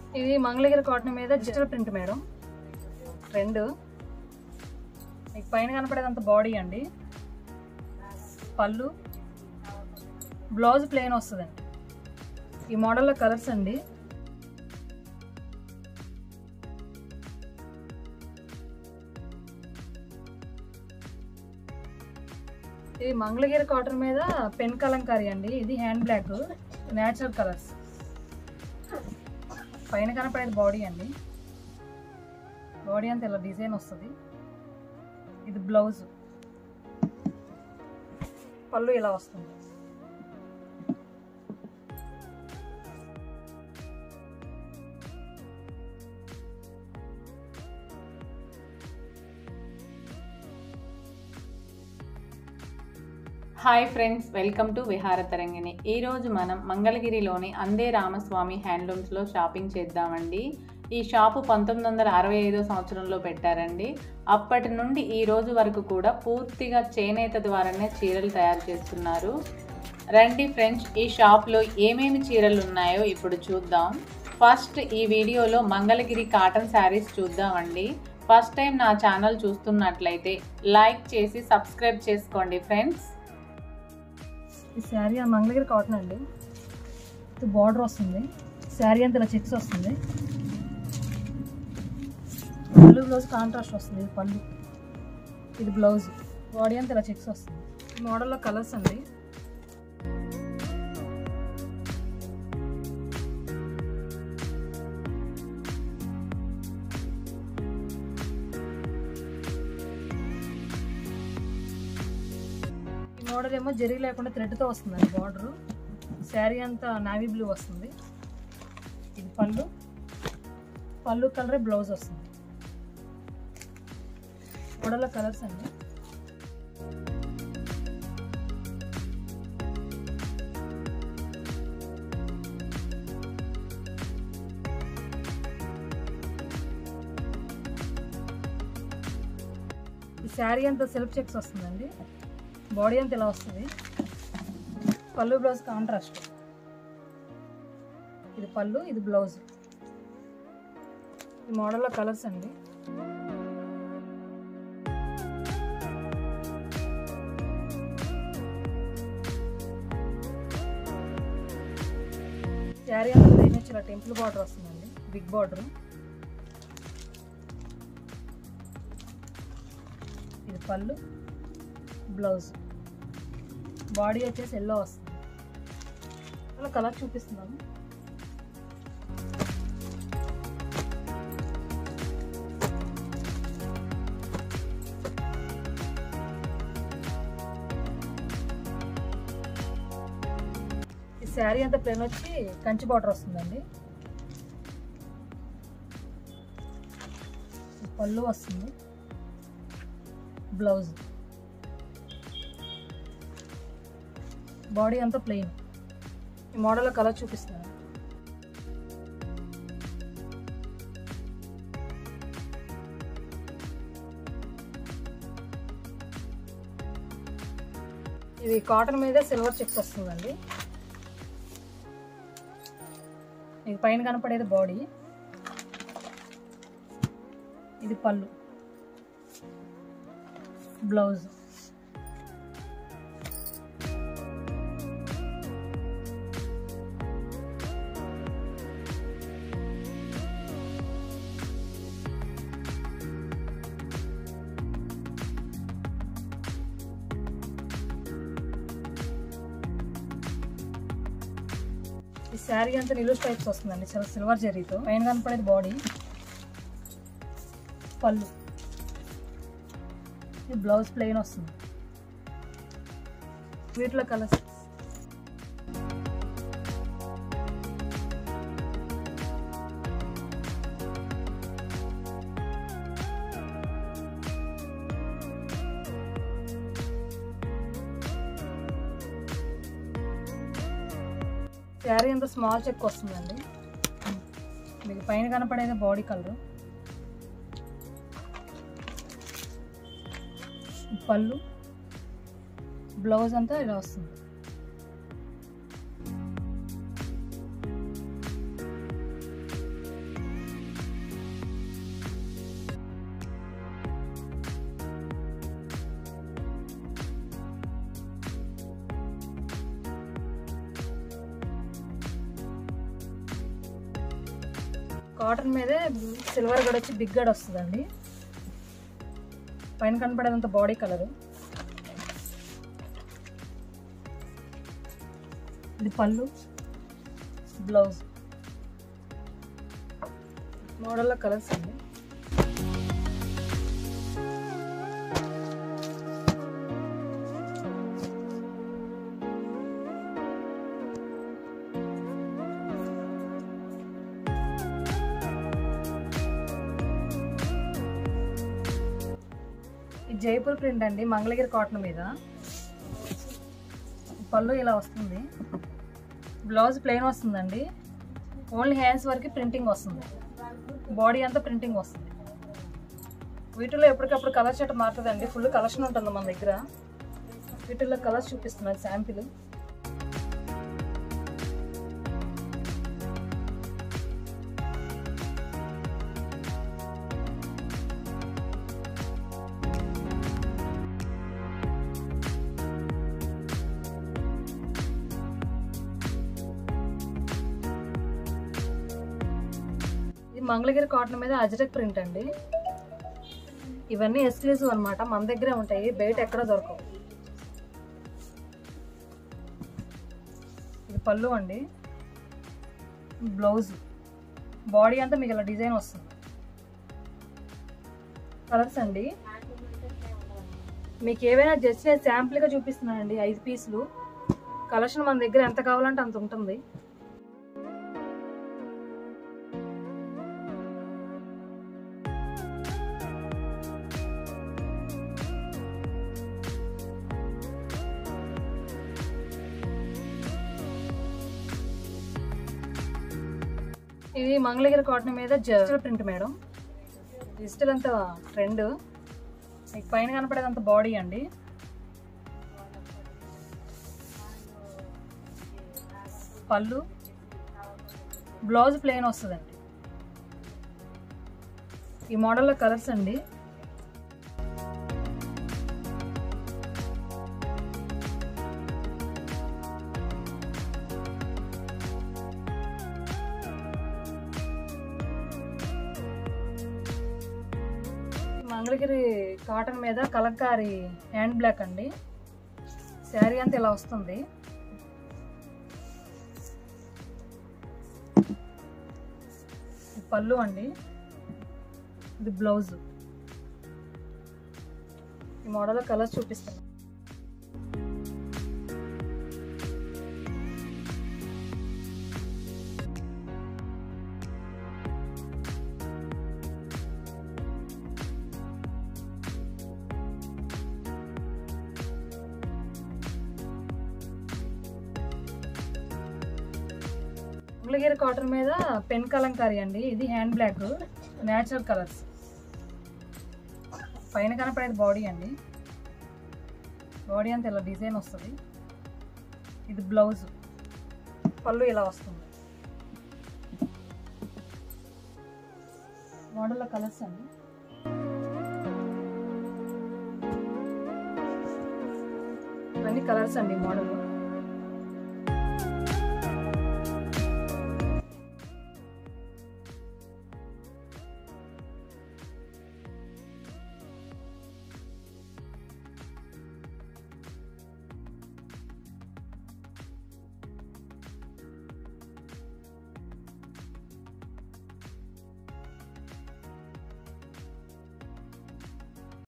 ఇది మంగళగిరి కాటన్ మీద digital print madam రెండు మీకు పైన కనపడేదంత బాడీ అండి పళ్ళు బ్లౌజ్ ప్లెయిన్ వస్తుందండి ఈ మోడల్లో కలర్స్ అండి ఇది మంగళగిరి కాటన్ మీద పెన్ కలంకారీ అండి ఇది హ్యాండ్ బ్లాక్ న్యాచురల్ కలర్స్ పైన కనపడేది బాడీ అండి బాడీ అంతా ఇలా డిజైన్ వస్తుంది ఇది బ్లౌజ్ పళ్ళు ఇలా వస్తుంది హాయ్ ఫ్రెండ్స్ వెల్కమ్ టు విహార తరంగిణి ఈరోజు మనం మంగళగిరిలోని అందే రామస్వామి హ్యాండ్లూమ్స్లో షాపింగ్ చేద్దామండి ఈ షాపు పంతొమ్మిది వందల అరవై ఐదో సంవత్సరంలో పెట్టారండి అప్పటి నుండి ఈ రోజు వరకు కూడా పూర్తిగా చేనేత ద్వారానే చీరలు తయారు చేస్తున్నారు రండి ఫ్రెండ్స్ ఈ షాప్లో ఏమేమి చీరలు ఉన్నాయో ఇప్పుడు చూద్దాం ఫస్ట్ ఈ వీడియోలో మంగళగిరి కాటన్ శారీస్ చూద్దామండి ఫస్ట్ టైం నా ఛానల్ చూస్తున్నట్లయితే లైక్ చేసి సబ్స్క్రైబ్ చేసుకోండి ఫ్రెండ్స్ ఈ శారీ ఆ మంగళగిరి కాటన్ అండి ఇది బార్డర్ వస్తుంది శారీ అంతా ఇలా చెక్స్ వస్తుంది పళ్ళు బ్లౌజ్ కాంట్రాస్ట్ వస్తుంది ఇది పళ్ళు ఇది బ్లౌజ్ బాడీ అంతా ఇలా చెక్స్ వస్తుంది ఈ మోడల్లో కలర్స్ అండి ఈ మోడల్ ఏమో జరీ లేకుండా థ్రెడ్తో వస్తుందండి బార్డర్ శారీ అంతా నావీ బ్లూ వస్తుంది ఇది పళ్ళు పళ్ళు కలరే బ్లౌజ్ వస్తుంది మోడల్లో కలర్స్ అండి ఈ శారీ అంతా సెల్ఫ్ చెక్స్ వస్తుందండి బాడీ అంతా ఇలా వస్తుంది పళ్ళు బ్లౌజ్ కాంట్రాస్ట్ ఇది పళ్ళు ఇది బ్లౌజ్ ఈ మోడల్లో కలర్స్ అండి శారీ అంతా ప్లెయిన్ వచ్చి ఇలా టెంపుల్ బార్డర్ వస్తుందండి బిగ్ బార్డర్ ఇది పళ్ళు బ్లౌజ్ బాడీ వచ్చేసి ఎల్లో వస్తుంది అలా కలర్ చూపిస్తున్నాను ఈ శారీ అంతా ప్లేన్ వచ్చి కంచి బార్డర్ వస్తుందండి ఈ పళ్ళు వస్తుంది బ్లౌజ్ బాడీ అంతా ప్లెయిన్ ఈ మోడల్లో కలర్ చూపిస్తున్నాను ఇది కాటన్ మీద సిల్వర్ చెక్స్ వస్తుందండి ఇది పైన కనపడేది బాడీ ఇది పళ్ళు బ్లౌజ్ ఈ శారీ అంతా నిలువు టైప్స్ వస్తుందండి చాలా సిల్వర్ జరీతో పైన కనపడేది బాడీ పళ్ళు ఈ బ్లౌజ్ ప్లెయిన్ వస్తుంది వీటిలో కలర్స్ శారీ అంతా స్మాల్ చెక్ వస్తుందండి మీకు పైన కనపడేది బాడీ కలర్ పళ్ళు బ్లౌజ్ అంతా ఇలా వస్తుంది కాటన్ మీదే సిల్వర్ గడ్ వచ్చి బిగ్ గడ్ వస్తుందండి పైన కనపడేదంత బాడీ కలరు ఇది పళ్ళు బ్లౌజ్ మోడల్లో కలర్స్ అండి ఇది జైపూర్ ప్రింట్ అండి మంగళగిరి కాటన్ మీద పళ్ళు ఇలా వస్తుంది బ్లౌజ్ ప్లెయిన్ వస్తుందండి ఓన్లీ హ్యాండ్స్ వరకు ప్రింటింగ్ వస్తుంది బాడీ అంతా ప్రింటింగ్ వస్తుంది వీటిలో ఎప్పటికప్పుడు కలర్ షర్ట్ మారుతుందండి ఫుల్ కలెక్షన్ ఉంటుంది మన దగ్గర వీటిల్లో కలర్స్ చూపిస్తున్నాను శాంపిల్ ఇది మంగళగిరి కాటన్ మీద అజరక్ ప్రింట్ అండి ఇవన్నీ ఎక్స్క్లూజివ్ అనమాట మన దగ్గరే ఉంటాయి బయట ఎక్కడ దొరకవు ఇది పళ్ళు అండి బ్లౌజ్ బాడీ అంతా మీకు ఇలా డిజైన్ వస్తుంది కలర్స్ అండి మీకు ఏవైనా జస్ట్ నేను శాంపుల్గా చూపిస్తున్నానండి ఐదు పీసులు కలెక్షన్ మన దగ్గర ఎంత కావాలంటే అంత ఉంటుంది ఇది మంగళగిరి కాటన్ మీద డిజిటల్ ప్రింట్ మేడం డిజిటల్ అంత ట్రెండ్ మీకు పైన కనపడేదంత బాడీ అండి పళ్ళు బ్లౌజ్ ప్లెయిన్ వస్తుందండి ఈ మోడల్లో కలర్స్ అండి మంగళగిరి కాటన్ మీద కలంకారీ హ్యాండ్ బ్లాక్ అండి శారీ అంతా ఇలా వస్తుంది ఇది పళ్ళు అండి ఇది బ్లౌజ్ ఈ మోడల్లో కలర్స్ చూపిస్తాను మంగళగిరి కాటన్ మీద పెన్ కలంకారీ అండి ఇది హ్యాండ్ బ్లాక్ న్యాచురల్ కలర్స్ పైన కనపడేది బాడీ అండి బాడీ అంతా ఇలా డిజైన్ వస్తుంది ఇది బ్లౌజ్ పళ్ళు ఇలా వస్తుంది మోడల్లో కలర్స్ అండి ఇవన్నీ కలర్స్ అండి మోడల్